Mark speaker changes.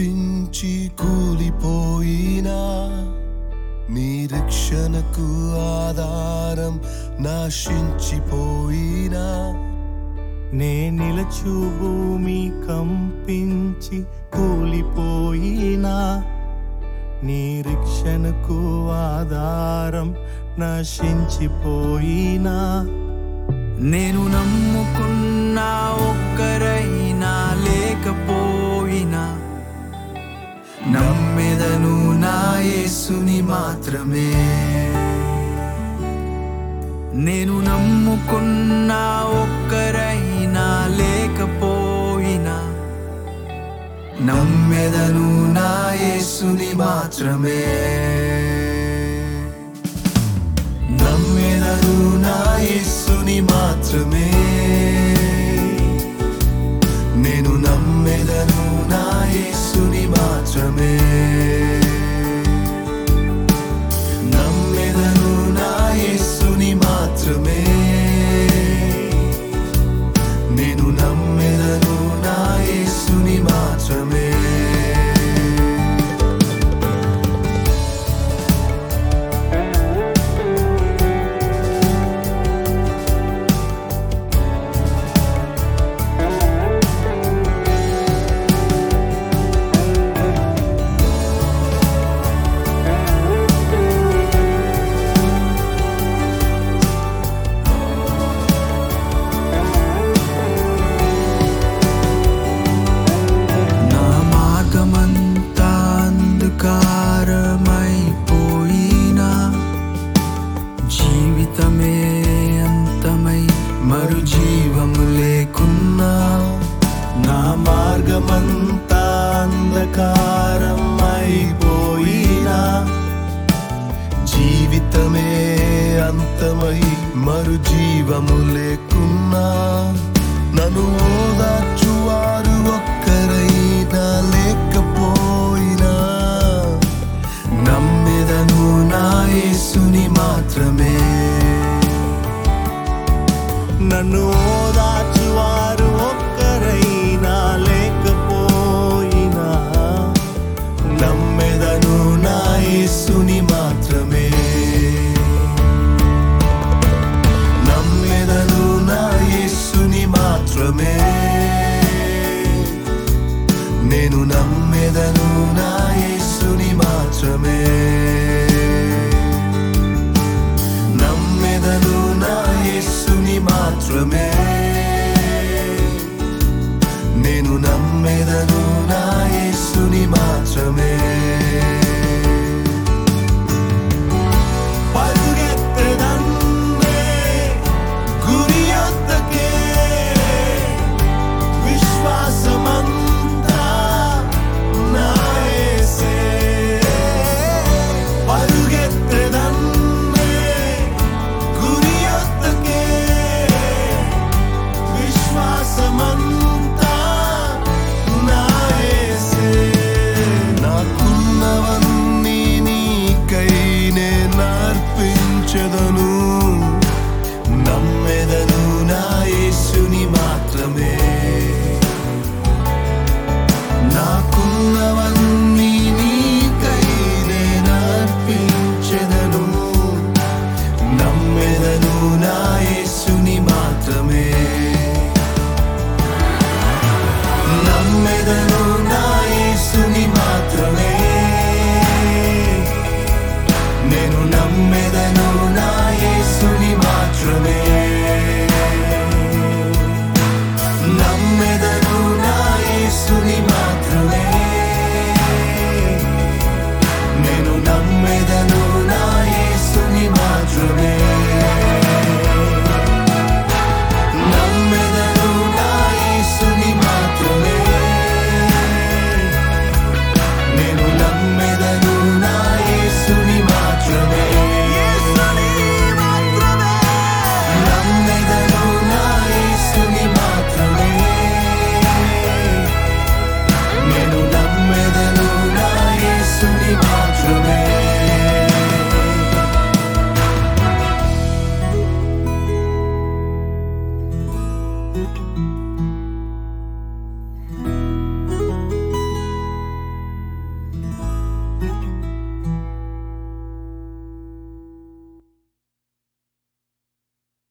Speaker 1: కంపించి కూలిపోయినా నిరీక్షణకు ఆధారం నాశించిపోయినా
Speaker 2: నే నిలచు భూమి కంపించి కూలిపోయినా నిరీక్షణకు ఆధారం నశించిపోయినా
Speaker 3: నేను నమ్ముకున్న ఒక్కరైనా లేకపోయినా నమ్మెదను నా యేసుని మాత్రమే నేను నమ్ముకున్న ఒక్కరైనా లేకపోయినా నమ్మెదను నా యేసుని మాత్రమే
Speaker 1: నమ్మెదను నా యేసుని మాత్రమే నేను నమ్మెదను నా యేసుని మాత్రమే నమ్మెదను నా యేసుని మాత్రమే నేను నమ్మెదను నా యేసుని మాత్రమే
Speaker 3: నా మార్గమంతా అంధకారమైపోయినా జీవితమే అంతమై మరు జీవము లేకున్నా
Speaker 1: నా మార్గమంతా అంధకారం అయిపోయినా జీవితమే అంతమై మరు జీవము లేకున్నా నన్ను ఓదార్చువారు ఒక్కరైనా లేకపోయినా నమ్మెదను నా యేసుని మాత్రమే
Speaker 2: నన్ను ఓదార్చువారు ఒక్కరైనా లేకపోయినా
Speaker 1: నమ్మెదను నా యేసుని మాత్రమే నమ్మెదను నా యేసుని మాత్రమే నేను నమ్మెదను నా యేసుని మాత్రమే నమ్మెదను నా యేసుని మాత్రమే